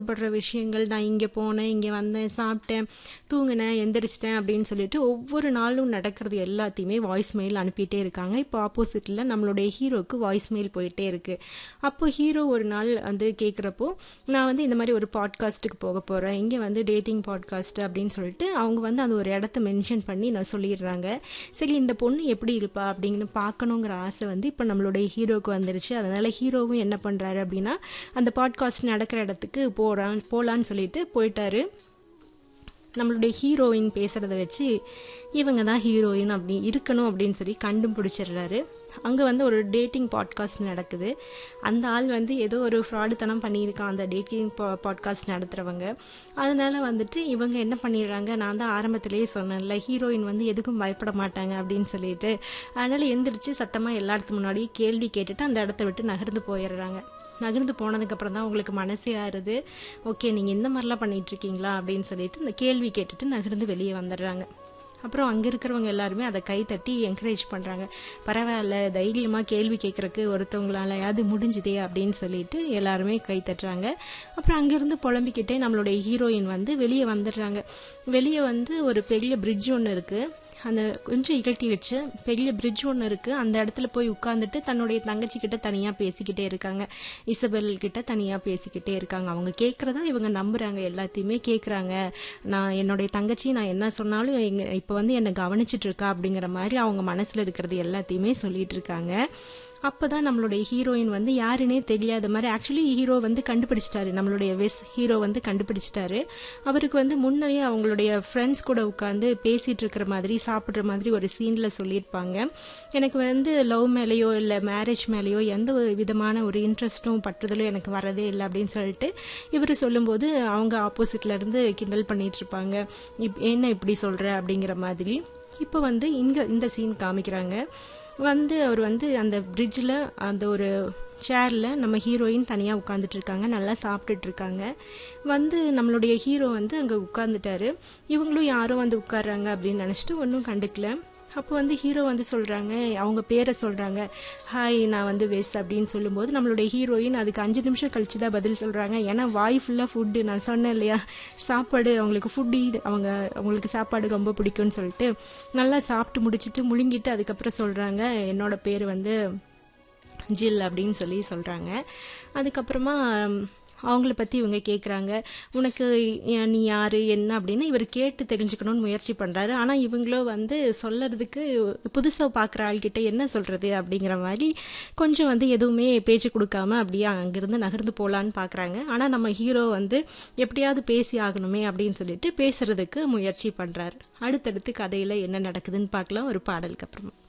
படுற விஷயங்கள் நான் இங்கே போனேன் இங்கே வந்தேன் சாப்பிட்டேன் தூங்கினேன் எந்திரிச்சிட்டேன் அப்படின்னு சொல்லிட்டு ஒவ்வொரு நாளும் நடக்கிறது எல்லாத்தையுமே வாய்ஸ் மெயில் அனுப்பிட்டே இருக்காங்க இப்போ ஆப்போசிட்டில் நம்மளுடைய ஹீரோக்கு வாய்ஸ் மெயில் போயிட்டே இருக்கு அப்போ ஹீரோ ஒரு நாள் வந்து கேட்குறப்போ நான் வந்து இந்த மாதிரி ஒரு பாட்காஸ்ட்டுக்கு போக போகிறேன் இங்கே வந்து டேட்டிங் பாட்காஸ்ட் அப்படின்னு சொல்லிட்டு அவங்க வந்து அந்த ஒரு இடத்த மென்ஷன் பண்ணி நான் சொல்லிடுறாங்க சரி இந்த பொண்ணு எப்படி இருப்பா அப்படின்னு பார்க்கணுங்கிற ஆசை வந்து இப்போ நம்மளுடைய ஹீரோவுக்கு வந்துருச்சு அதனால் ஹீரோவும் என்ன பண்ணுறாரு அப்படின்னா அந்த பாட்காஸ்ட் நடக்கிற இடத்துக்கு போகிறான் போகலான்னு சொல்லிட்டு போயிட்டாரு நம்மளுடைய ஹீரோயின் பேசுகிறத வச்சு இவங்க தான் ஹீரோயின் அப்படி இருக்கணும் அப்படின்னு சொல்லி கண்டுபிடிச்சிடுறாரு அங்கே வந்து ஒரு டேட்டிங் பாட்காஸ்ட் நடக்குது அந்த ஆள் வந்து ஏதோ ஒரு ஃப்ராடுத்தனம் பண்ணியிருக்கான் அந்த டேட்டிங் பா பாட்காஸ்ட் நடத்துகிறவங்க அதனால வந்துட்டு இவங்க என்ன பண்ணிடுறாங்க நான் தான் ஆரம்பத்திலேயே சொன்னேன்ல ஹீரோயின் வந்து எதுக்கும் பயப்பட மாட்டாங்க அப்படின்னு சொல்லிட்டு அதனால் எந்திரிச்சு சத்தமாக எல்லா இடத்து முன்னாடியும் கேள்வி கேட்டுட்டு அந்த இடத்த விட்டு நகர்ந்து போயிடுறாங்க நகர்ந்து போனதுக்கப்புறம் தான் உங்களுக்கு மனசே ஆறுது ஓகே நீங்கள் இந்த மாதிரிலாம் பண்ணிட்டு இருக்கீங்களா அப்படின்னு சொல்லிட்டு இந்த கேள்வி கேட்டுட்டு நகர்ந்து வெளியே வந்துடுறாங்க அப்புறம் அங்கே இருக்கிறவங்க எல்லாருமே அதை கை தட்டி என்கரேஜ் பண்ணுறாங்க பரவாயில்ல தைரியமாக கேள்வி கேட்குறக்கு ஒருத்தவங்களாலையாவது முடிஞ்சுதே அப்படின்னு சொல்லிட்டு எல்லாருமே கை தட்டுறாங்க அப்புறம் அங்கேருந்து புலம்பிக்கிட்டே நம்மளுடைய ஹீரோயின் வந்து வெளியே வந்துடுறாங்க வெளியே வந்து ஒரு பெரிய பிரிட்ஜ் ஒன்று இருக்குது அந்த கொஞ்சம் இகழ்த்தி வச்சு பெரிய பிரிட்ஜ் ஒன்று இருக்குது அந்த இடத்துல போய் உட்காந்துட்டு தன்னுடைய தங்கச்சி கிட்ட தனியாக பேசிக்கிட்டே இருக்காங்க இசபெல் கிட்ட தனியாக பேசிக்கிட்டே இருக்காங்க அவங்க கேட்குறதா இவங்க நம்புகிறாங்க எல்லாத்தையுமே கேட்குறாங்க நான் என்னுடைய தங்கச்சி நான் என்ன சொன்னாலும் எங்க இப்போ வந்து என்னை கவனிச்சிட்டு இருக்கா அப்படிங்கிற மாதிரி அவங்க மனசில் இருக்கிறது எல்லாத்தையுமே சொல்லிட்டு இருக்காங்க அப்போ தான் நம்மளுடைய ஹீரோயின் வந்து யாருன்னே தெரியாத மாதிரி ஆக்சுவலி ஹீரோ வந்து கண்டுபிடிச்சிட்டாரு நம்மளுடைய வெஸ் ஹீரோ வந்து கண்டுபிடிச்சிட்டாரு அவருக்கு வந்து முன்னே அவங்களுடைய ஃப்ரெண்ட்ஸ் கூட உட்காந்து பேசிகிட்டு இருக்கிற மாதிரி சாப்பிட்ற மாதிரி ஒரு சீனில் சொல்லியிருப்பாங்க எனக்கு வந்து லவ் மேலேயோ இல்லை மேரேஜ் மேலேயோ எந்த ஒரு விதமான ஒரு இன்ட்ரெஸ்ட்டும் பற்றுதலும் எனக்கு வரதே இல்லை அப்படின்னு சொல்லிட்டு இவர் சொல்லும்போது அவங்க ஆப்போசிட்ல இருந்து கிண்டல் பண்ணிட்டு இருப்பாங்க இப் என்ன இப்படி சொல்கிற அப்படிங்கிற மாதிரி இப்போ வந்து இங்கே இந்த சீன் காமிக்கிறாங்க வந்து அவர் வந்து அந்த பிரிட்ஜில் அந்த ஒரு சேரில் நம்ம ஹீரோயின் தனியாக உட்காந்துட்டு இருக்காங்க நல்லா சாப்பிட்டுட்டு இருக்காங்க வந்து நம்மளுடைய ஹீரோ வந்து அங்கே உட்காந்துட்டாரு இவங்களும் யாரும் வந்து உட்கார்றாங்க அப்படின்னு நினச்சிட்டு ஒன்றும் கண்டுக்கல அப்போ வந்து ஹீரோ வந்து சொல்கிறாங்க அவங்க பேரை சொல்கிறாங்க ஹாய் நான் வந்து வெஸ் அப்படின்னு சொல்லும்போது நம்மளுடைய ஹீரோயின் அதுக்கு அஞ்சு நிமிஷம் கழிச்சு தான் பதில் சொல்கிறாங்க ஏன்னா வாய் ஃபுல்லாக ஃபுட்டு நான் சொன்னேன் இல்லையா சாப்பாடு அவங்களுக்கு ஃபுட்டு அவங்க அவங்களுக்கு சாப்பாடு ரொம்ப பிடிக்கும்னு சொல்லிட்டு நல்லா சாப்பிட்டு முடிச்சுட்டு முழுங்கிட்டு அதுக்கப்புறம் சொல்கிறாங்க என்னோட பேர் வந்து ஜில் அப்படின்னு சொல்லி சொல்கிறாங்க அதுக்கப்புறமா அவங்கள பற்றி இவங்க கேட்குறாங்க உனக்கு நீ யார் என்ன அப்படின்னு இவர் கேட்டு தெரிஞ்சுக்கணும்னு முயற்சி பண்ணுறாரு ஆனால் இவங்களும் வந்து சொல்லறதுக்கு புதுசாக பார்க்குற ஆள்கிட்ட என்ன சொல்கிறது அப்படிங்கிற மாதிரி கொஞ்சம் வந்து எதுவுமே பேச்சு கொடுக்காம அப்படியே அங்கேருந்து நகர்ந்து போகலான்னு பார்க்குறாங்க ஆனால் நம்ம ஹீரோ வந்து எப்படியாவது பேசி ஆகணுமே அப்படின்னு சொல்லிட்டு பேசுறதுக்கு முயற்சி பண்ணுறாரு அடுத்தடுத்து கதையில் என்ன நடக்குதுன்னு பார்க்கலாம் ஒரு பாடலுக்கு அப்புறமா